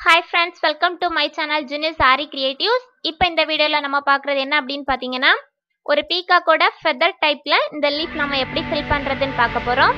hi friends welcome to my channel junior sari creatives இப்போ இந்த வீடியோவில் நம்ம பார்க்குறது என்ன அப்படின்னு பார்த்தீங்கன்னா ஒரு பீகாக்கோட ஃபெதர் டைப்பில் இந்த லீஃப் நம்ம எப்படி ஃபில் பண்ணுறதுன்னு பார்க்க போகிறோம்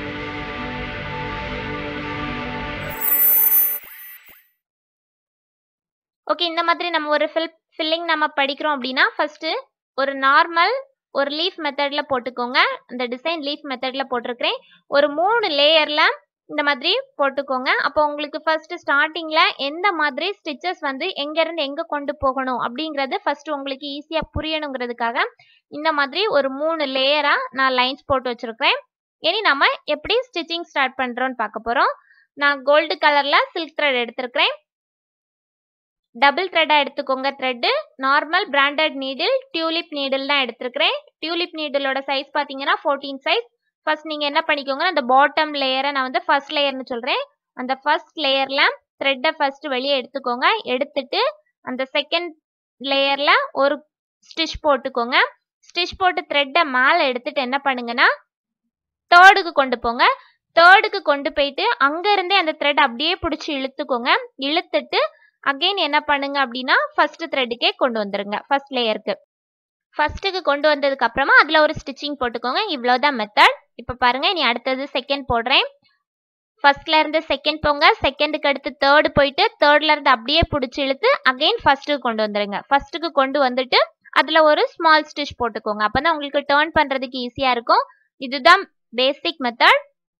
ஓகே இந்த மாதிரி நம்ம ஒரு ஃபில் ஃபில்லிங் நம்ம படிக்கிறோம் அப்படின்னா ஃபர்ஸ்ட் ஒரு நார்மல் ஒரு லீஃப் மெத்தட்ல போட்டுக்கோங்க இந்த டிசைன் லீஃப் மெத்தட்ல போட்டிருக்கிறேன் ஒரு மூணு லேயர்ல இந்த மாதிரி போட்டுக்கோங்க அப்போ உங்களுக்கு ஃபர்ஸ்ட் ஸ்டார்டிங்ல எந்த மாதிரி ஸ்டிச்சஸ் வந்து எங்க இருந்து எங்க கொண்டு போகணும் அப்படிங்கறது ஃபர்ஸ்ட் உங்களுக்கு ஈஸியா புரியணுங்கிறதுக்காக இந்த மாதிரி ஒரு மூணு லேயரா நான் லைன்ஸ் போட்டு வச்சிருக்கேன் இனி நம்ம எப்படி ஸ்டிச்சிங் ஸ்டார்ட் பண்றோம்னு பார்க்க போறோம் நான் கோல்டு கலர்ல சில்க் த்ரெட் எடுத்திருக்கிறேன் டபுள் த்ரெட்டாக எடுத்துக்கோங்க thread normal branded needle tulip needle தான் எடுத்துருக்கிறேன் டியூலிப் நீடிலோட சைஸ் பார்த்தீங்கன்னா ஃபோர்டீன் சைஸ் ஃபர்ஸ்ட் நீங்கள் என்ன பண்ணிக்கோங்க அந்த பாட்டம் லேயரை நான் வந்து ஃபர்ஸ்ட் லேயர்னு சொல்கிறேன் அந்த ஃபர்ஸ்ட் லேயரில் த்ரெட்டை ஃபர்ஸ்ட் வெளியே எடுத்துக்கோங்க எடுத்துட்டு அந்த செகண்ட் லேயரில் ஒரு ஸ்டிச் போட்டுக்கோங்க ஸ்டிச் போட்டு த்ரெட்டை மேலே எடுத்துட்டு என்ன பண்ணுங்கன்னா தேர்டுக்கு கொண்டு போங்க தேர்டுக்கு கொண்டு போயிட்டு அங்கேருந்தே அந்த த்ரெட் அப்படியே பிடிச்சி இழுத்துக்கோங்க இழுத்துட்டு அகைன் என்ன பண்ணுங்க அப்படின்னா ஃபர்ஸ்ட் த்ரெட்டுக்கே கொண்டு வந்துருங்க ஃபர்ஸ்ட் லேயருக்கு ஃபர்ஸ்ட்டுக்கு கொண்டு வந்ததுக்கு அப்புறமா அதில் ஒரு ஸ்டிச்சிங் போட்டுக்கோங்க இவ்வளோதான் மெத்தட் இப்போ பாருங்க இனி அடுத்தது செகண்ட் போடுறேன் ஃபர்ஸ்ட்ல இருந்து செகண்ட் போங்க செகண்டுக்கு அடுத்து தேர்டு போயிட்டு தேர்ட்ல இருந்து அப்படியே பிடிச்சி இழுத்து அகைன் ஃபர்ஸ்ட்டுக்கு கொண்டு வந்துருங்க ஃபர்ஸ்ட்டுக்கு கொண்டு வந்துட்டு அதில் ஒரு ஸ்மால் ஸ்டிச் போட்டுக்கோங்க அப்போ தான் உங்களுக்கு டேர்ன் பண்ணுறதுக்கு ஈஸியாக இருக்கும் இதுதான் பேசிக் மெத்தட்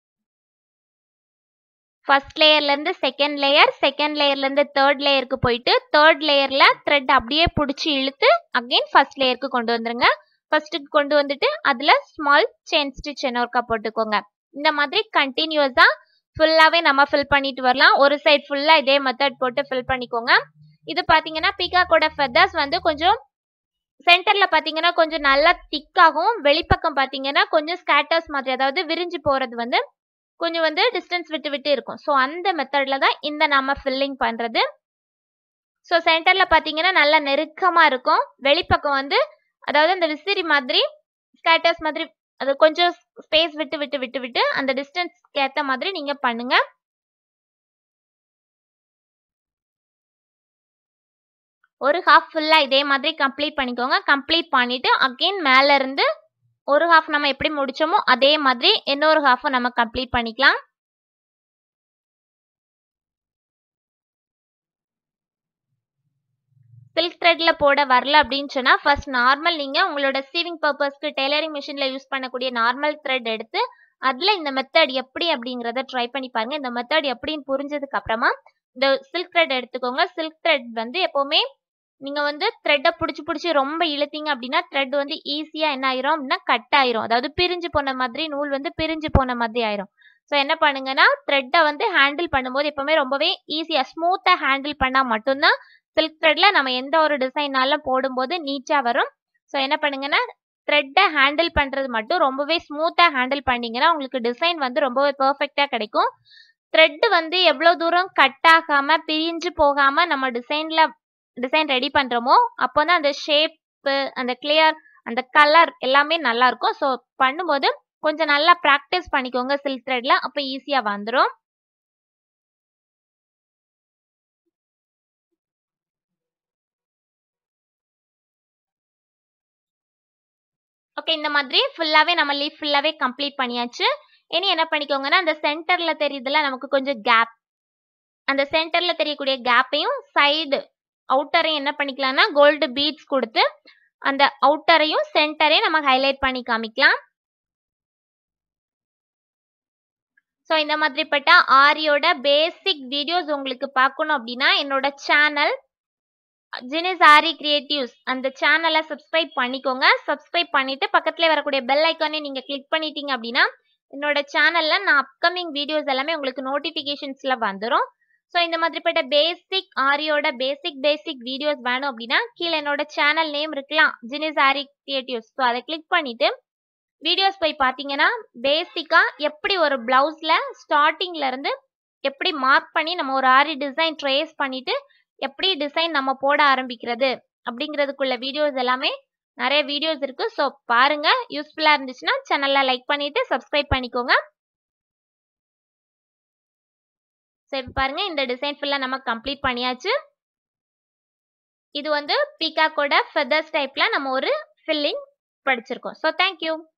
ஃபர்ஸ்ட் லேயர்லேருந்து செகண்ட் லேயர் செகண்ட் லேயர்லேருந்து தேர்ட் லேயருக்கு போயிட்டு தேர்ட் லேயரில் த்ரெட் அப்படியே பிடிச்சி இழுத்து அகெயின் ஃபர்ஸ்ட் லேயருக்கு கொண்டு வந்துருங்க ஃபர்ஸ்ட்டுக்கு கொண்டு வந்துட்டு அதில் ஸ்மால் செயின் ஸ்டிச் ஒர்க்கா போட்டுக்கோங்க இந்த மாதிரி கண்டினியூஸாக ஃபுல்லாகவே நம்ம ஃபில் பண்ணிட்டு வரலாம் ஒரு சைட் ஃபுல்லாக இதே மெத்தட் போட்டு ஃபில் பண்ணிக்கோங்க இது பார்த்தீங்கன்னா பீகாக்கோட ஃபெதர்ஸ் வந்து கொஞ்சம் சென்டரில் பார்த்தீங்கன்னா கொஞ்சம் நல்லா திக்காகவும் வெளிப்பக்கம் பார்த்தீங்கன்னா கொஞ்சம் ஸ்கேட்டர்ஸ் மாதிரி அதாவது விரிஞ்சு போகிறது வந்து கொஞ்சம் வந்து டிஸ்டன்ஸ் விட்டு விட்டு இருக்கும் ஸோ அந்த மெத்தடில் தான் இந்த நம்ம ஃபில்லிங் பண்ணுறது ஸோ சென்டரில் பார்த்தீங்கன்னா நல்லா நெருக்கமாக இருக்கும் வெளிப்பக்கம் வந்து அதாவது அந்த விசிறி மாதிரி ஸ்கேட்டர்ஸ் மாதிரி அது கொஞ்சம் ஸ்பேஸ் விட்டு விட்டு விட்டு விட்டு அந்த டிஸ்டன்ஸ்க்கு ஏற்ற மாதிரி நீங்கள் பண்ணுங்க ஒரு ஹாஃப் ஃபுல்லாக இதே மாதிரி கம்ப்ளீட் பண்ணிக்கோங்க கம்ப்ளீட் பண்ணிவிட்டு அகெயின் மேலேருந்து ஒரு ஹாஃப் நம்ம எப்படி முடிச்சோமோ அதே மாதிரி இன்னொரு ஹாஃபும் நம்ம கம்ப்ளீட் பண்ணிக்கலாம் சில்க் த்ரெட்ல போட வரல அப்படின்னு சொன்னா ஃபர்ஸ்ட் நார்மல் நீங்க உங்களோட சீவிங் பர்பஸ்க்கு டெய்லரிங் மிஷின்ல யூஸ் பண்ணக்கூடிய நார்மல் த்ரெட் எடுத்து அதுல இந்த மெத்தட் எப்படி அப்படிங்கறத ட்ரை பண்ணி பாருங்க இந்த மெத்தட் எப்படின்னு புரிஞ்சதுக்கு அப்புறமா இந்த சில்க் த்ரெட் எடுத்துக்கோங்க சில்க் த்ரெட் வந்து எப்பவுமே நீங்க வந்து த்ரெட்டை பிடிச்சி பிடிச்சி ரொம்ப இழுத்தீங்க அப்படின்னா த்ரெட் வந்து ஈஸியா என்ன ஆயிரும் அப்படின்னா கட் ஆயிரும் அதாவது பிரிஞ்சு போன மாதிரி நூல் வந்து பிரிஞ்சு போன மாதிரி ஆயிரும் ஸோ என்ன பண்ணுங்கன்னா த்ரெட்டை வந்து ஹேண்டில் பண்ணும்போது எப்பவுமே ரொம்பவே ஈஸியா ஸ்மூத்தா ஹேண்டில் பண்ணா மட்டும்தான் சில்க் த்ரெட்ல நம்ம எந்த ஒரு டிசைனாலும் போடும்போது நீட்டா வரும் ஸோ என்ன பண்ணுங்கன்னா த்ரெட்டை ஹேண்டில் பண்றது மட்டும் ரொம்பவே ஸ்மூத்தா ஹேண்டில் பண்ணீங்கன்னா உங்களுக்கு டிசைன் வந்து ரொம்பவே பெர்ஃபெக்டா கிடைக்கும் த்ரெட் வந்து எவ்வளோ தூரம் கட் ஆகாம பிரிஞ்சு போகாம நம்ம டிசைன்ல டிசைன் ரெடி பண்றோமோ அப்போ தான் அந்த ஷேப்பு அந்த கிளியர் அந்த கலர் எல்லாமே நல்லா இருக்கும் ஸோ பண்ணும்போது கொஞ்சம் நல்லா ப்ராக்டிஸ் பண்ணிக்கோங்க சில்க் த்ரெட்ல அப்போ ஈஸியா வந்துடும் ஓகே இந்த மாதிரி ஃபுல்லாவே நம்ம லீஃப் ஃபுல்லாவே கம்ப்ளீட் பண்ணியாச்சு இனி என்ன பண்ணிக்கோங்கன்னா அந்த சென்டர்ல தெரியுதுல நமக்கு கொஞ்சம் கேப் அந்த சென்டர்ல தெரியக்கூடிய கேப்பையும் சைடு அவுட்டரையும் என்ன பண்ணிக்கலாம்னா கோல்டு பீட்ஸ் கொடுத்து அந்த அவுட்டரையும் சென்டரையும் நம்ம ஹைலைட் பண்ணி காமிக்கலாம் ஸோ இந்த மாதிரிப்பட்ட ஆரியோட பேசிக் வீடியோஸ் உங்களுக்கு பார்க்கணும் அப்படின்னா என்னோட சேனல் ஜினிஸ் ஆரி கிரியேட்டிவ்ஸ் அந்த சேனலை சப்ஸ்கிரைப் பண்ணிக்கோங்க சப்ஸ்கிரைப் பண்ணிட்டு பக்கத்துல வரக்கூடிய பெல் ஐக்கானே நீங்க கிளிக் பண்ணிட்டீங்க அப்படின்னா என்னோட சேனல்ல நான் அப்கமிங் வீடியோஸ் எல்லாமே உங்களுக்கு நோட்டிபிகேஷன்ஸ்ல வந்துடும் ஸோ இந்த மாதிரிப்பட்ட பேசிக் ஆரியோட பேசிக் பேசிக் வீடியோஸ் வேணும் அப்படின்னா கீழே என்னோட சேனல் நேம் இருக்கலாம் ஜினிஸ் ஆரி கிரியேட்டிவ்ஸ் ஸோ அதை கிளிக் பண்ணிட்டு வீடியோஸ் போய் பார்த்தீங்கன்னா பேசிக்கா எப்படி ஒரு பிளவுஸ்ல ஸ்டார்டிங்ல இருந்து எப்படி மார்க் பண்ணி நம்ம ஒரு ஆரி டிசைன் ட்ரேஸ் பண்ணிட்டு எப்படி டிசைன் நம்ம போட ஆரம்பிக்கிறது அப்படிங்கிறதுக்குள்ள வீடியோஸ் எல்லாமே நிறைய வீடியோஸ் இருக்கு ஸோ பாருங்க யூஸ்ஃபுல்லா இருந்துச்சுன்னா சேனல்ல லைக் பண்ணிட்டு சப்ஸ்கிரைப் பண்ணிக்கோங்க ஸோ இப்போ பாருங்க இந்த டிசைன் ஃபுல்லாக நம்ம கம்ப்ளீட் பண்ணியாச்சு இது வந்து பீகாக்கோட ஃபெதர்ஸ் டைப்பில் நம்ம ஒரு ஃபில்லிங் படிச்சிருக்கோம் ஸோ தேங்க்யூ